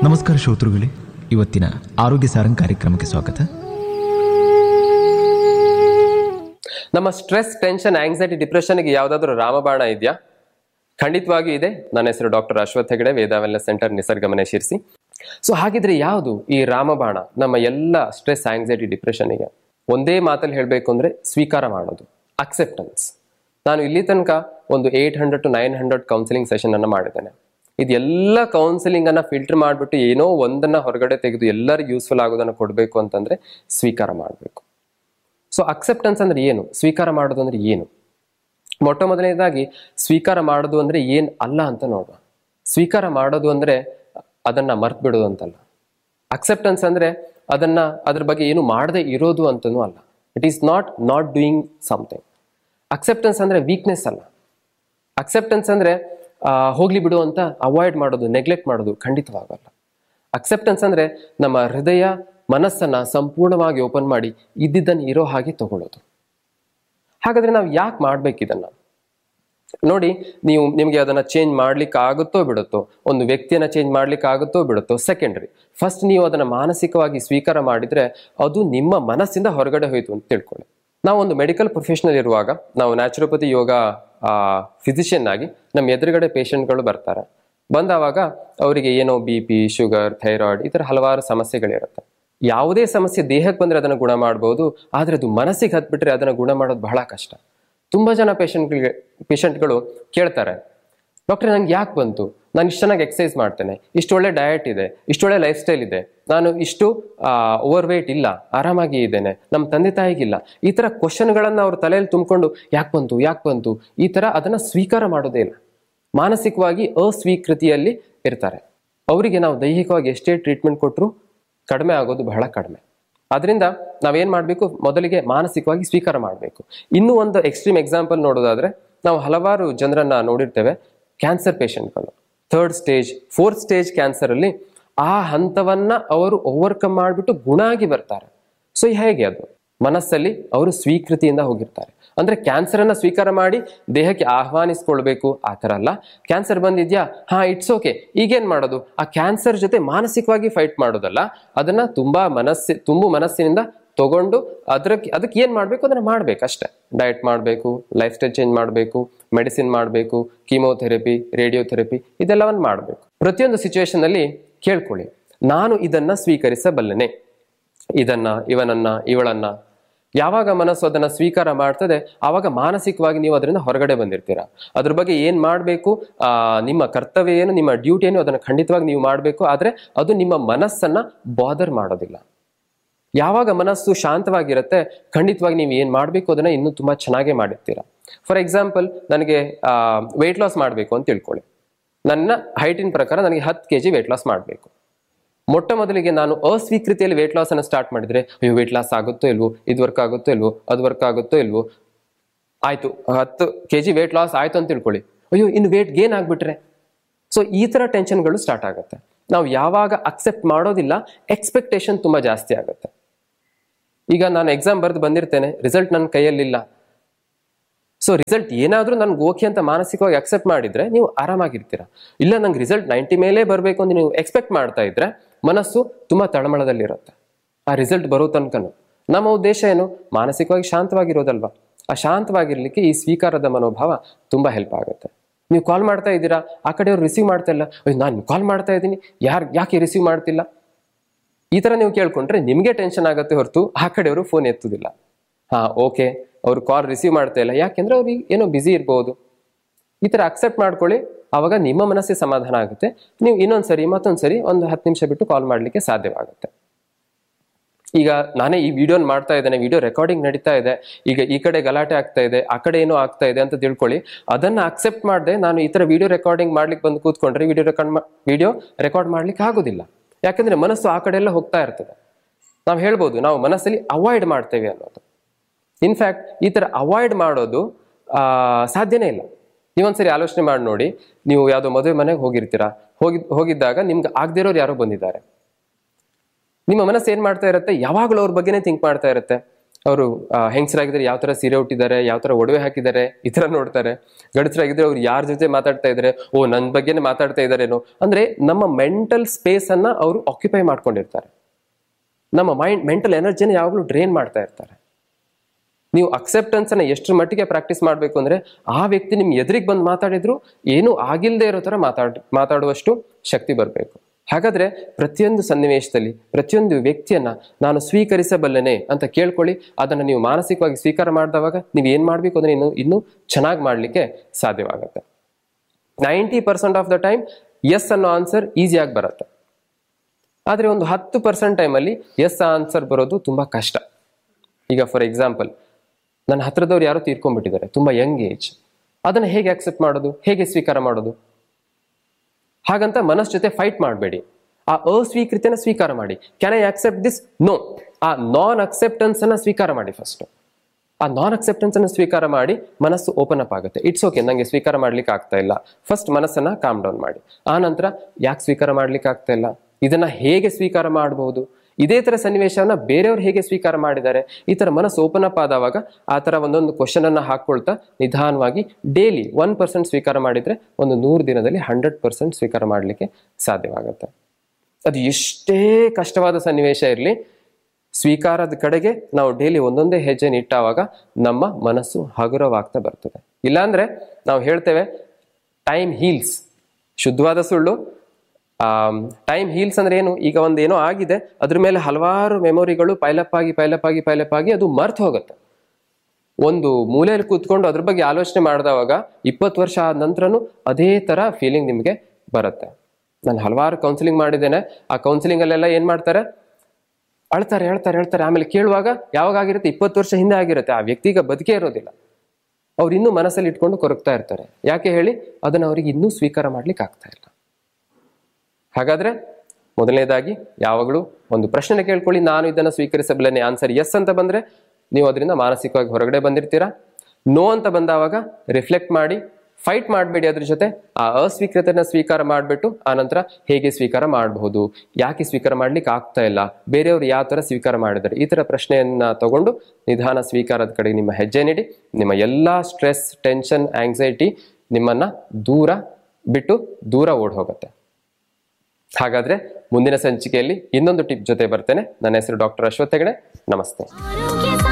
ನಮಸ್ಕಾರ ಶ್ರೋತೃಗಳೇ ಇವತ್ತಿನ ಆರೋಗ್ಯ ಸಾರಂಗ್ ಕಾರ್ಯಕ್ರಮಕ್ಕೆ ಸ್ವಾಗತ ನಮ್ಮ ಸ್ಟ್ರೆಸ್ ಟೆನ್ಷನ್ ಆಂಗ್ಸೈಟಿ ಡಿಪ್ರೆಷನ್ಗೆ ಯಾವ್ದಾದ್ರು ರಾಮಬಾಣ ಇದೆಯಾ ಖಂಡಿತವಾಗಿ ಇದೆ ನನ್ನ ಹೆಸರು doctor Ashwath Hegde Veda wellness centre Nisargamane Sirsi so ಹಾಗಿದ್ರೆ ಯಾವುದು ಈ ರಾಮಬಾಣ ನಮ್ಮ ಎಲ್ಲ ಸ್ಟ್ರೆಸ್ ಆಂಗ್ಸೈಟಿ ಡಿಪ್ರೆಷನ್ಗೆ ಒಂದೇ ಮಾತಲ್ಲಿ ಹೇಳಬೇಕು ಅಂದ್ರೆ ಸ್ವೀಕಾರ ಮಾಡೋದು ಅಕ್ಸೆಪ್ಟೆನ್ಸ್ ನಾನು ಇಲ್ಲಿ ತನಕ ಒಂದು eight hundred to nine hundred counselling session ಅನ್ನ ಮಾಡಿದ್ದೇನೆ ಇದೆಲ್ಲ ಕೌನ್ಸಿಲಿಂಗ್ ಅನ್ನ ಫಿಲ್ಟರ್ ಮಾಡಿಬಿಟ್ಟು ಏನೋ ಒಂದನ್ನ ಹೊರಗಡೆ ತೆಗೆದು ಎಲ್ಲರಿಗೂ ಯೂಸ್ಫುಲ್ ಆಗೋದನ್ನ ಕೊಡಬೇಕು ಅಂತಂದ್ರೆ ಸ್ವೀಕಾರ ಮಾಡಬೇಕು ಸೊ ಅಕ್ಸೆಪ್ಟೆನ್ಸ್ ಅಂದ್ರೆ ಏನು ಸ್ವೀಕಾರ ಮಾಡೋದು ಅಂದ್ರೆ ಏನು ಮೊಟ್ಟ ಮೊದಲನೇದಾಗಿ ಸ್ವೀಕಾರ ಮಾಡೋದು ಅಂದ್ರೆ ಏನ್ ಅಲ್ಲ ಅಂತ ನೋಡುವ ಸ್ವೀಕಾರ ಮಾಡೋದು ಅಂದ್ರೆ ಅದನ್ನ ಮರ್ತ್ ಬಿಡೋದು ಅಂತಲ್ಲ ಅಕ್ಸೆಪ್ಟೆನ್ಸ್ ಅಂದ್ರೆ ಅದನ್ನ ಅದ್ರ ಬಗ್ಗೆ ಏನು ಮಾಡದೆ ಇರೋದು ಅಂತನೂ ಅಲ್ಲ it is not not doing something acceptance ಅಂದ್ರೆ ವೀಕ್ನೆಸ್ ಅಲ್ಲ ಅಕ್ಸೆಪ್ಟೆನ್ಸ್ ಅಂದ್ರೆ ಆ, ಹೋಗ್ಲಿ ಬಿಡು ಅಂತ ಅವಾಯ್ಡ್ ಮಾಡೋದು ನೆಗ್ಲೆಕ್ಟ್ ಮಾಡೋದು ಖಂಡಿತವಾಗಲ್ಲ ಅಕ್ಸೆಪ್ಟೆನ್ಸ್ ಅಂದ್ರೆ ನಮ್ಮ ಹೃದಯ ಮನಸ್ಸನ್ನ ಸಂಪೂರ್ಣವಾಗಿ ಓಪನ್ ಮಾಡಿ ಇದ್ದಿದ್ದನ್ನು ಇರೋ ಹಾಗೆ ತಗೊಳ್ಳೋದು ಹಾಗಾದ್ರೆ ನಾವು ಯಾಕೆ ಮಾಡ್ಬೇಕು ಇದನ್ನ ನೋಡಿ ನೀವು ನಿಮಗೆ ಅದನ್ನ ಚೇಂಜ್ ಮಾಡ್ಲಿಕ್ಕೆ ಆಗುತ್ತೋ ಬಿಡುತ್ತೋ ಒಂದು ವ್ಯಕ್ತಿಯನ್ನ ಚೇಂಜ್ ಮಾಡ್ಲಿಕ್ಕೆ ಆಗುತ್ತೋ ಬಿಡುತ್ತೋ ಸೆಕೆಂಡ್ರಿ ಫಸ್ಟ್ ನೀವು ಅದನ್ನ ಮಾನಸಿಕವಾಗಿ ಸ್ವೀಕಾರ ಮಾಡಿದ್ರೆ ಅದು ನಿಮ್ಮ ಮನಸ್ಸಿಂದ ಹೊರಗಡೆ ಹೋಯ್ತು ಅಂತ ತಿಳ್ಕೊಳ್ಳಿ ನಾವು ಒಂದು ಮೆಡಿಕಲ್ ಪ್ರೊಫೆಷನಲ್ ಇರುವಾಗ ನಾವು ನ್ಯಾಚುರೋಪತಿ ಯೋಗ ಫಿಸಿಷಿಯನ್ ಆಗಿ ನಮ್ಮ ಎದುರುಗಡೆ ಪೇಷಂಟ್ಗಳು ಬರ್ತಾರೆ ಬಂದಾವಾಗ ಅವರಿಗೆ ಏನೋ ಬಿ ಪಿ ಶುಗರ್ ಥೈರಾಯ್ಡ್ ಈ ಥರ ಹಲವಾರು ಸಮಸ್ಯೆಗಳಿರುತ್ತೆ ಯಾವುದೇ ಸಮಸ್ಯೆ ದೇಹಕ್ಕೆ ಬಂದ್ರೆ ಅದನ್ನು ಗುಣ ಮಾಡ್ಬೋದು ಆದ್ರೆ ಅದು ಮನಸ್ಸಿಗೆ ಹತ್ಬಿಟ್ರೆ ಅದನ್ನು ಗುಣ ಮಾಡೋದು ಬಹಳ ಕಷ್ಟ ತುಂಬಾ ಜನ ಪೇಷಂಟ್ಗಳಿಗೆ ಪೇಷಂಟ್ಗಳು ಕೇಳ್ತಾರೆ ಡಾಕ್ಟ್ರೆ ನಂಗೆ ಯಾಕೆ ಬಂತು ನಾನು ಇಷ್ಟು ಚೆನ್ನಾಗಿ ಎಕ್ಸಸೈಸ್ ಮಾಡ್ತೇನೆ ಇಷ್ಟು ಒಳ್ಳೆ ಡಯಟ್ ಇದೆ ಇಷ್ಟು ಒಳ್ಳೆ ಲೈಫ್ ಸ್ಟೈಲ್ ಇದೆ ನಾನು ಇಷ್ಟು ಓವರ್ ವೇಟ್ ಇಲ್ಲ ಆರಾಮಾಗಿ ಇದ್ದೇನೆ ನಮ್ಮ ತಂದೆ ತಾಯಿಗಿಲ್ಲ ಈ ತರ ಕ್ವಶನ್ಗಳನ್ನ ಅವ್ರ ತಲೆಯಲ್ಲಿ ತುಂಬಿಕೊಂಡು ಯಾಕೆ ಬಂತು ಯಾಕೆ ಬಂತು ಈ ತರ ಅದನ್ನ ಸ್ವೀಕಾರ ಮಾಡೋದೇ ಇಲ್ಲ ಮಾನಸಿಕವಾಗಿ ಅಸ್ವೀಕೃತಿಯಲ್ಲಿ ಇರ್ತಾರೆ ಅವರಿಗೆ ನಾವು ದೈಹಿಕವಾಗಿ ಎಷ್ಟೇ ಟ್ರೀಟ್ಮೆಂಟ್ ಕೊಟ್ಟರು ಕಡಿಮೆ ಆಗೋದು ಬಹಳ ಕಡಿಮೆ ಅದರಿಂದ ನಾವೇನ್ ಮಾಡಬೇಕು ಮೊದಲಿಗೆ ಮಾನಸಿಕವಾಗಿ ಸ್ವೀಕಾರ ಮಾಡಬೇಕು ಇನ್ನೂ ಒಂದು ಎಕ್ಸ್ಟ್ರೀಮ್ ಎಕ್ಸಾಂಪಲ್ ನೋಡೋದಾದ್ರೆ ನಾವು ಹಲವಾರು ಜನರನ್ನ ನೋಡಿರ್ತೇವೆ ಕ್ಯಾನ್ಸರ್ ಪೇಷಂಟ್ಗಳು third stage fourth stage cancer ಅಲ್ಲಿ ಆ ಹಂತವನ್ನ ಅವರು ಓವರ್ಕಮ್ ಮಾಡಿಬಿಟ್ಟು ಗುಣ ಆಗಿ ಬರ್ತಾರೆ ಸೊ ಹೇಗೆ ಅದು ಮನಸ್ಸಲ್ಲಿ ಅವರು ಸ್ವೀಕೃತಿಯಿಂದ ಹೋಗಿರ್ತಾರೆ ಅಂದ್ರೆ ಕ್ಯಾನ್ಸರ್ ಅನ್ನ ಸ್ವೀಕಾರ ಮಾಡಿ ದೇಹಕ್ಕೆ ಆಹ್ವಾನಿಸ್ಕೊಳ್ಬೇಕು ಆ ಥರ ಅಲ್ಲ ಕ್ಯಾನ್ಸರ್ ಬಂದಿದ್ಯಾ ಹಾ ಇಟ್ಸ್ ಓಕೆ ಈಗೇನ್ ಮಾಡೋದು ಆ ಕ್ಯಾನ್ಸರ್ ಜೊತೆ ಮಾನಸಿಕವಾಗಿ ಫೈಟ್ ಮಾಡೋದಲ್ಲ ಅದನ್ನ ತುಂಬಾ ಮನಸ್ಸಿ ತುಂಬು ಮನಸ್ಸಿನಿಂದ ತಗೊಂಡು ಅದ್ರಕ್ಕೆ ಅದಕ್ಕೆ ಏನ್ ಮಾಡ್ಬೇಕು ಅದನ್ನ ಮಾಡ್ಬೇಕು ಅಷ್ಟೇ ಡಯಟ್ ಮಾಡಬೇಕು ಲೈಫ್ ಸ್ಟೈಲ್ ಚೇಂಜ್ ಮಾಡಬೇಕು ಮೆಡಿಸಿನ್ ಮಾಡಬೇಕು ಕೀಮೋಥೆರಪಿ ರೇಡಿಯೋಥೆರಪಿ ಇದೆಲ್ಲವನ್ನು ಮಾಡಬೇಕು ಪ್ರತಿಯೊಂದು ಸಿಚುವೇಶನ್ ಅಲ್ಲಿ ಕೇಳ್ಕೊಳ್ಳಿ ನಾನು ಇದನ್ನ ಸ್ವೀಕರಿಸಬಲ್ಲೆನೆ ಇದನ್ನ ಇವನನ್ನ ಇವಳನ್ನ ಯಾವಾಗ ಮನಸ್ಸು ಅದನ್ನ ಸ್ವೀಕಾರ ಮಾಡ್ತದೆ ಆವಾಗ ಮಾನಸಿಕವಾಗಿ ನೀವು ಅದರಿಂದ ಹೊರಗಡೆ ಬಂದಿರ್ತೀರಾ ಅದ್ರ ಬಗ್ಗೆ ಏನ್ ಮಾಡಬೇಕು ಆ ನಿಮ್ಮ ಕರ್ತವ್ಯ ಏನು ನಿಮ್ಮ ಡ್ಯೂಟಿ ಏನು ಅದನ್ನ ಖಂಡಿತವಾಗಿ ನೀವು ಮಾಡಬೇಕು ಆದ್ರೆ ಅದು ನಿಮ್ಮ ಮನಸ್ಸನ್ನ ಬಾದರ್ ಮಾಡೋದಿಲ್ಲ ಯಾವಾಗ ಮನಸ್ಸು ಶಾಂತವಾಗಿರುತ್ತೆ ಖಂಡಿತವಾಗಿ ನೀವು ಏನ್ ಮಾಡಬೇಕು ಅದನ್ನ ಇನ್ನೂ ತುಂಬಾ ಚೆನ್ನಾಗೇ ಮಾಡಿರ್ತೀರಾ ಫಾರ್ ಎಕ್ಸಾಂಪಲ್ ನನಗೆ ವೆಯ್ಟ್ ಲಾಸ್ ಮಾಡಬೇಕು ಅಂತ ತಿಳ್ಕೊಳ್ಳಿ ನನ್ನ ಹೈಟಿನ ಪ್ರಕಾರ ನನಗೆ ಹತ್ತು ಕೆ ಜಿ ವೆಯ್ಟ್ ಲಾಸ್ ಮಾಡಬೇಕು ಮೊಟ್ಟ ಮೊದಲಿಗೆ ನಾನು ಅಸ್ವೀಕೃತಿಯಲ್ಲಿ ವೆಯ್ಟ್ ಲಾಸ್ ಅನ್ನು ಸ್ಟಾರ್ಟ್ ಮಾಡಿದ್ರೆ ಅಯ್ಯೋ ವೆಯ್ಟ್ ಲಾಸ್ ಆಗುತ್ತೋ ಇಲ್ವೋ ಇದು ವರ್ಕ್ ಆಗುತ್ತೋ ಇಲ್ವೋ ಅದು ವರ್ಕ್ ಆಗುತ್ತೋ ಇಲ್ವೋ ಆಯ್ತು ಹತ್ತು ಕೆ ಜಿ ವೆಯ್ಟ್ ಲಾಸ್ ಆಯ್ತು ಅಂತ ತಿಳ್ಕೊಳ್ಳಿ ಅಯ್ಯೋ ಇನ್ನು ವೆಯ್ಟ್ ಗೇನ್ ಆಗ್ಬಿಟ್ರೆ ಸೊ ಈ ತರ ಟೆನ್ಷನ್ಗಳು ಸ್ಟಾರ್ಟ್ ಆಗುತ್ತೆ ನಾವು ಯಾವಾಗ ಅಕ್ಸೆಪ್ಟ್ ಮಾಡೋದಿಲ್ಲ ಎಕ್ಸ್ಪೆಕ್ಟೇಷನ್ ತುಂಬಾ ಜಾಸ್ತಿ ಆಗುತ್ತೆ ಈಗ ನಾನು ಎಕ್ಸಾಮ್ ಬರೆದು ಬಂದಿರ್ತೇನೆ ರಿಸಲ್ಟ್ ನನ್ನ ಕೈಯಲ್ಲಿಲ್ಲ ಸೊ ರಿಸಲ್ಟ್ ಏನಾದ್ರೂ ನನ್ಗೆ ಓಕೆ ಅಂತ ಮಾನಸಿಕವಾಗಿ ಅಕ್ಸೆಪ್ಟ್ ಮಾಡಿದ್ರೆ ನೀವು ಆರಾಮಾಗಿರ್ತೀರಾ ಇಲ್ಲ ನಂಗೆ ರಿಸಲ್ಟ್ ನೈಂಟಿ ಮೇಲೆ ಬರಬೇಕು ಅಂತ ನೀವು ಎಕ್ಸ್ಪೆಕ್ಟ್ ಮಾಡ್ತಾ ಇದ್ರೆ ಮನಸ್ಸು ತುಂಬಾ ತಳಮಳದಲ್ಲಿರುತ್ತೆ ಆ ರಿಸಲ್ಟ್ ಬರೋ ತನಕನು ನಮ್ಮ ಉದ್ದೇಶ ಏನು ಮಾನಸಿಕವಾಗಿ ಶಾಂತವಾಗಿರೋದಲ್ವಾ ಆ ಶಾಂತವಾಗಿರ್ಲಿಕ್ಕೆ ಈ ಸ್ವೀಕಾರದ ಮನೋಭಾವ ತುಂಬಾ ಹೆಲ್ಪ್ ಆಗುತ್ತೆ ನೀವು ಕಾಲ್ ಮಾಡ್ತಾ ಇದ್ದೀರಾ ಆ ಕಡೆಯವ್ರು ರಿಸೀವ್ ಮಾಡ್ತಾ ಇಲ್ಲ ಅಯ್ಯೋ ನಾನು ಕಾಲ್ ಮಾಡ್ತಾ ಇದ್ದೀನಿ ಯಾರು ಯಾಕೆ ರಿಸೀವ್ ಮಾಡ್ತಿಲ್ಲ ಈ ತರ ನೀವು ಕೇಳ್ಕೊಂಡ್ರೆ ನಿಮ್ಗೆ ಟೆನ್ಷನ್ ಆಗುತ್ತೆ ಹೊರತು ಆ ಕಡೆಯವರು ಫೋನ್ ಎತ್ತುದಿಲ್ಲ ಹಾ ಓಕೆ ಅವ್ರು ಕಾಲ್ ರಿಸೀವ್ ಮಾಡ್ತಾ ಇಲ್ಲ ಯಾಕೆಂದ್ರೆ ಅವ್ರಿಗೆ ಏನೋ ಬಿಸಿ ಇರ್ಬೋದು ಈ ತರ ಅಕ್ಸೆಪ್ಟ್ ಮಾಡ್ಕೊಳ್ಳಿ ಅವಾಗ ನಿಮ್ಮ ಮನಸ್ಸಿಗೆ ಸಮಾಧಾನ ಆಗುತ್ತೆ ನೀವು ಇನ್ನೊಂದ್ಸರಿ ಮತ್ತೊಂದ್ಸರಿ ಒಂದು ಹತ್ತು ನಿಮಿಷ ಬಿಟ್ಟು ಕಾಲ್ ಮಾಡ್ಲಿಕ್ಕೆ ಸಾಧ್ಯವಾಗುತ್ತೆ ಈಗ ನಾನೇ ಈ ವಿಡಿಯೋನ್ ಮಾಡ್ತಾ ಇದ್ದೇನೆ ವಿಡಿಯೋ ರೆಕಾರ್ಡಿಂಗ್ ನಡೀತಾ ಇದೆ ಈಗ ಈ ಕಡೆ ಗಲಾಟೆ ಆಗ್ತಾ ಇದೆ ಆ ಕಡೆ ಏನೋ ಆಗ್ತಾ ಇದೆ ಅಂತ ತಿಳ್ಕೊಳ್ಳಿ ಅದನ್ನ ಅಕ್ಸೆಪ್ಟ್ ಮಾಡದೆ ನಾನು ಈ ತರ ವಿಡಿಯೋ ರೆಕಾರ್ಡಿಂಗ್ ಮಾಡ್ಲಿಕ್ಕೆ ಬಂದು ಕೂತ್ಕೊಂಡ್ರೆ ವಿಡಿಯೋ ರೆಕಾರ್ಡ್ ವಿಡಿಯೋ ರೆಕಾರ್ಡ್ ಮಾಡ್ಲಿಕ್ಕೆ ಆಗೋದಿಲ್ಲ ಯಾಕಂದ್ರೆ ಮನಸ್ಸು ಆ ಕಡೆ ಎಲ್ಲ ಹೋಗ್ತಾ ಇರ್ತದೆ ನಾವು ಹೇಳ್ಬೋದು ನಾವು ಮನಸ್ಸಲ್ಲಿ ಅವಾಯ್ಡ್ ಮಾಡ್ತೇವೆ ಅನ್ನೋದು ಇನ್ಫ್ಯಾಕ್ಟ್ ಈ ತರ ಅವಾಯ್ಡ್ ಮಾಡೋದು ಆ, ಸಾಧ್ಯನೇ ಇಲ್ಲ ನೀವೊಂದ್ಸರಿ ಆಲೋಚನೆ ಮಾಡಿ ನೋಡಿ ನೀವು ಯಾವುದೋ ಮದುವೆ ಮನೆಗೆ ಹೋಗಿರ್ತೀರಾ ಹೋಗಿ ಹೋಗಿದ್ದಾಗ ನಿಮ್ಗೆ ಆಗದೇ ಇರೋರು ಯಾರೋ ಬಂದಿದ್ದಾರೆ ನಿಮ್ಮ ಮನಸ್ಸು ಏನ್ ಮಾಡ್ತಾ ಇರುತ್ತೆ ಯಾವಾಗಲೂ ಅವ್ರ ಬಗ್ಗೆನೇ ಥಿಂಕ್ ಮಾಡ್ತಾ ಇರುತ್ತೆ ಅವರು ಹೆಂಗಸರಾಗಿದ್ರೆ ಯಾವ ತರ ಸೀರೆ ಉಟ್ಟಿದ್ದಾರೆ ಯಾವ ತರ ಒಡವೆ ಹಾಕಿದ್ದಾರೆ ಈ ತರ ನೋಡ್ತಾರೆ ಗಂಡಸರಾಗಿದ್ರೆ ಅವ್ರು ಯಾರ ಜೊತೆ ಮಾತಾಡ್ತಾ ಇದ್ದಾರೆ ಓ ನನ್ನ ಬಗ್ಗೆನೇ ಮಾತಾಡ್ತಾ ಇದ್ದಾರೇನೋ ಅಂದ್ರೆ ನಮ್ಮ ಮೆಂಟಲ್ ಸ್ಪೇಸ್ ಅನ್ನ ಅವರು ಆಕ್ಯುಪೈ ಮಾಡ್ಕೊಂಡಿರ್ತಾರೆ ನಮ್ಮ ಮೈಂಡ್ ಮೆಂಟಲ್ ಎನರ್ಜಿನ ಯಾವಾಗಲೂ ಡ್ರೈನ್ ಮಾಡ್ತಾ ಇರ್ತಾರೆ ನೀವು ಅಕ್ಸೆಪ್ಟೆನ್ಸ್ ಅನ್ನ ಎಷ್ಟರ ಮಟ್ಟಿಗೆ ಪ್ರಾಕ್ಟೀಸ್ ಮಾಡಬೇಕು ಅಂದ್ರೆ ಆ ವ್ಯಕ್ತಿ ನಿಮ್ ಎದುರಿಗೆ ಬಂದು ಮಾತಾಡಿದ್ರು ಏನೂ ಆಗಿಲ್ಲದೆ ಇರೋ ತರ ಮಾತಾಡ್ ಮಾತಾಡುವಷ್ಟು ಶಕ್ತಿ ಬರಬೇಕು ಹಾಗಾದ್ರೆ ಪ್ರತಿಯೊಂದು ಸನ್ನಿವೇಶದಲ್ಲಿ ಪ್ರತಿಯೊಂದು ವ್ಯಕ್ತಿಯನ್ನ ನಾನು ಸ್ವೀಕರಿಸಬಲ್ಲೆನೆ ಅಂತ ಕೇಳ್ಕೊಳ್ಳಿ ಅದನ್ನ ನೀವು ಮಾನಸಿಕವಾಗಿ ಸ್ವೀಕಾರ ಮಾಡಿದವಾಗ ನೀವು ಏನ್ ಮಾಡ್ಬೇಕು ಅಂದ್ರೆ ಇನ್ನು ಇನ್ನೂ ಚೆನ್ನಾಗಿ ಮಾಡ್ಲಿಕ್ಕೆ ಸಾಧ್ಯವಾಗುತ್ತೆ ninety percent of the time yes ಅನ್ನೋ ಆನ್ಸರ್ ಈಸಿಯಾಗಿ ಬರುತ್ತೆ ಆದರೆ ಒಂದು ಹತ್ತು ಪರ್ಸೆಂಟ್ ಟೈಮಲ್ಲಿ ಎಸ್ ಆನ್ಸರ್ ಬರೋದು ತುಂಬಾ ಕಷ್ಟ ಈಗ ಫಾರ್ ಎಕ್ಸಾಂಪಲ್ ನನ್ನ ಹತ್ರದವ್ರು ಯಾರೋ ತೀರ್ಕೊಂಡ್ಬಿಟ್ಟಿದ್ದಾರೆ ತುಂಬಾ ಯಂಗ್ ಏಜ್ ಅದನ್ನ ಹೇಗೆ ಅಕ್ಸೆಪ್ಟ್ ಮಾಡೋದು ಹೇಗೆ ಸ್ವೀಕಾರ ಮಾಡೋದು ಹಾಗಂತ ಮನಸ್ ಜೊತೆ ಫೈಟ್ ಮಾಡಬೇಡಿ ಆ ಅಸ್ವೀಕೃತಿಯನ್ನ ಸ್ವೀಕಾರ ಮಾಡಿ can I accept this no ಆ ನಾನ್ ಅಕ್ಸೆಪ್ಟೆನ್ಸ್ ಅನ್ನ ಸ್ವೀಕಾರ ಮಾಡಿ ಫಸ್ಟ್ ಆ ನಾನ್ ಅಕ್ಸೆಪ್ಟೆನ್ಸ್ ಅನ್ನು ಸ್ವೀಕಾರ ಮಾಡಿ ಮನಸ್ಸು ಓಪನ್ ಅಪ್ ಆಗುತ್ತೆ ಇಟ್ಸ್ ಓಕೆ ನಂಗೆ ಸ್ವೀಕಾರ ಮಾಡ್ಲಿಕ್ಕೆ ಆಗ್ತಾ ಇಲ್ಲ ಫಸ್ಟ್ ಮನಸ್ಸನ್ನ ಕಾಮ್ ಡೌನ್ ಮಾಡಿ ಆ ನಂತರ ಯಾಕೆ ಸ್ವೀಕಾರ ಮಾಡ್ಲಿಕ್ಕೆ ಆಗ್ತಾ ಇಲ್ಲ ಇದನ್ನ ಹೇಗೆ ಸ್ವೀಕಾರ ಮಾಡಬಹುದು ಇದೇ ತರ ಸನ್ನಿವೇಶವನ್ನ ಬೇರೆಯವ್ರು ಹೇಗೆ ಸ್ವೀಕಾರ ಮಾಡಿದ್ದಾರೆ ಈ ತರ ಮನಸ್ಸು ಓಪನ್ ಅಪ್ ಆದವಾಗ ಆ ತರ ಒಂದೊಂದು ಕ್ವಶನ್ ಅನ್ನ ಹಾಕೊಳ್ತಾ ನಿಧಾನವಾಗಿ ಡೈಲಿ ಒನ್ ಪರ್ಸೆಂಟ್ ಸ್ವೀಕಾರ ಮಾಡಿದ್ರೆ ಒಂದು ನೂರು ದಿನದಲ್ಲಿ ಹಂಡ್ರೆಡ್ ಪರ್ಸೆಂಟ್ ಸ್ವೀಕಾರ ಮಾಡಲಿಕ್ಕೆ ಸಾಧ್ಯವಾಗುತ್ತೆ ಅದು ಎಷ್ಟೇ ಕಷ್ಟವಾದ ಸನ್ನಿವೇಶ ಇರಲಿ ಸ್ವೀಕಾರದ ಕಡೆಗೆ ನಾವು ಡೈಲಿ ಒಂದೊಂದೇ ಹೆಜ್ಜೆ ಇಟ್ಟಾವಾಗ ನಮ್ಮ ಮನಸ್ಸು ಹಗುರವಾಗ್ತಾ ಬರ್ತದೆ ಇಲ್ಲಾಂದ್ರೆ ನಾವು ಹೇಳ್ತೇವೆ ಟೈಮ್ ಹೀಲ್ಸ್ ಶುದ್ಧವಾದ ಸುಳ್ಳು ಟೈಮ್ ಹೀಲ್ಸ್ ಅಂದ್ರೆ ಏನು ಈಗ ಒಂದು ಏನೋ ಆಗಿದೆ ಅದ್ರ ಮೇಲೆ ಹಲವಾರು ಮೆಮೊರಿಗಳು ಪೈಲಪ್ ಆಗಿ ಪೈಲಪ್ ಆಗಿ ಪೈಲಪ್ ಆಗಿ ಅದು ಮರ್ತು ಹೋಗುತ್ತೆ ಒಂದು ಮೂಲೆಯಲ್ಲಿ ಕೂತ್ಕೊಂಡು ಅದ್ರ ಬಗ್ಗೆ ಆಲೋಚನೆ ಮಾಡಿದವಾಗ ಇಪ್ಪತ್ತು ವರ್ಷ ಆದ ನಂತರನು ಅದೇ ತರ ಫೀಲಿಂಗ್ ನಿಮಗೆ ಬರುತ್ತೆ ನಾನು ಹಲವಾರು ಕೌನ್ಸಿಲಿಂಗ್ ಮಾಡಿದ್ದೇನೆ ಆ ಕೌನ್ಸಿಲಿಂಗ್ ಅಲ್ಲೆಲ್ಲ ಏನ್ ಮಾಡ್ತಾರೆ ಅಳ್ತಾರೆ ಹೇಳ್ತಾರೆ ಹೇಳ್ತಾರೆ ಆಮೇಲೆ ಕೇಳುವಾಗ ಯಾವಾಗ ಆಗಿರುತ್ತೆ ಇಪ್ಪತ್ತು ವರ್ಷ ಹಿಂದೆ ಆಗಿರುತ್ತೆ ಆ ವ್ಯಕ್ತಿಗ ಬದುಕೇ ಇರೋದಿಲ್ಲ ಅವ್ರು ಇನ್ನೂ ಮನಸ್ಸಲ್ಲಿ ಇಟ್ಕೊಂಡು ಕೊರಗ್ತಾ ಇರ್ತಾರೆ ಯಾಕೆ ಹೇಳಿ ಅದನ್ನ ಅವ್ರಿಗೆ ಇನ್ನೂ ಸ್ವೀಕಾರ ಮಾಡ್ಲಿಕ್ಕೆ ಆಗ್ತಾ ಇಲ್ಲ ಹಾಗಾದ್ರೆ ಮೊದಲನೇದಾಗಿ ಯಾವಾಗಲೂ ಒಂದು ಪ್ರಶ್ನೆ ಕೇಳ್ಕೊಳ್ಳಿ ನಾನು ಇದನ್ನ ಸ್ವೀಕರಿಸಬಲ್ಲೇನೆ ಆನ್ಸರ್ ಎಸ್ ಅಂತ ಬಂದ್ರೆ ನೀವು ಅದರಿಂದ ಮಾನಸಿಕವಾಗಿ ಹೊರಗಡೆ ಬಂದಿರ್ತೀರಾ ನೋ ಅಂತ ಬಂದಾವಾಗ ರಿಫ್ಲೆಕ್ಟ್ ಮಾಡಿ ಫೈಟ್ ಮಾಡಬೇಡಿ ಅದ್ರ ಜೊತೆ ಆ ಅಸ್ವೀಕೃತನ ಸ್ವೀಕಾರ ಮಾಡಿಬಿಟ್ಟು ಆನಂತರ ಹೇಗೆ ಸ್ವೀಕಾರ ಮಾಡಬಹುದು ಯಾಕೆ ಸ್ವೀಕಾರ ಮಾಡ್ಲಿಕ್ಕೆ ಆಗ್ತಾ ಇಲ್ಲ ಬೇರೆಯವರು ಯಾವ ತರ ಸ್ವೀಕಾರ ಮಾಡಿದ್ದಾರೆ ಈ ತರ ಪ್ರಶ್ನೆಯನ್ನ ತಗೊಂಡು ನಿಧಾನ ಸ್ವೀಕಾರದ ಕಡೆ ನಿಮ್ಮ ಹೆಜ್ಜೆ ನೀಡಿ ನಿಮ್ಮ ಎಲ್ಲಾ ಸ್ಟ್ರೆಸ್ ಟೆನ್ಷನ್ ಆಂಗ್ಸೈಟಿ ನಿಮ್ಮನ್ನ ದೂರ ಬಿಟ್ಟು ದೂರ ಓಡ್ ಹೋಗುತ್ತೆ ಹಾಗಾದ್ರೆ ಮುಂದಿನ ಸಂಚಿಕೆಯಲ್ಲಿ ಇನ್ನೊಂದು ಟಿಪ್ ಜೊತೆ ಬರ್ತೇನೆ ನನ್ನ ಹೆಸರು ಡಾಕ್ಟರ್ ಅಶ್ವಥ್ ಹೆಗಡೆ ನಮಸ್ತೆ ಆರೋಗ್ಯ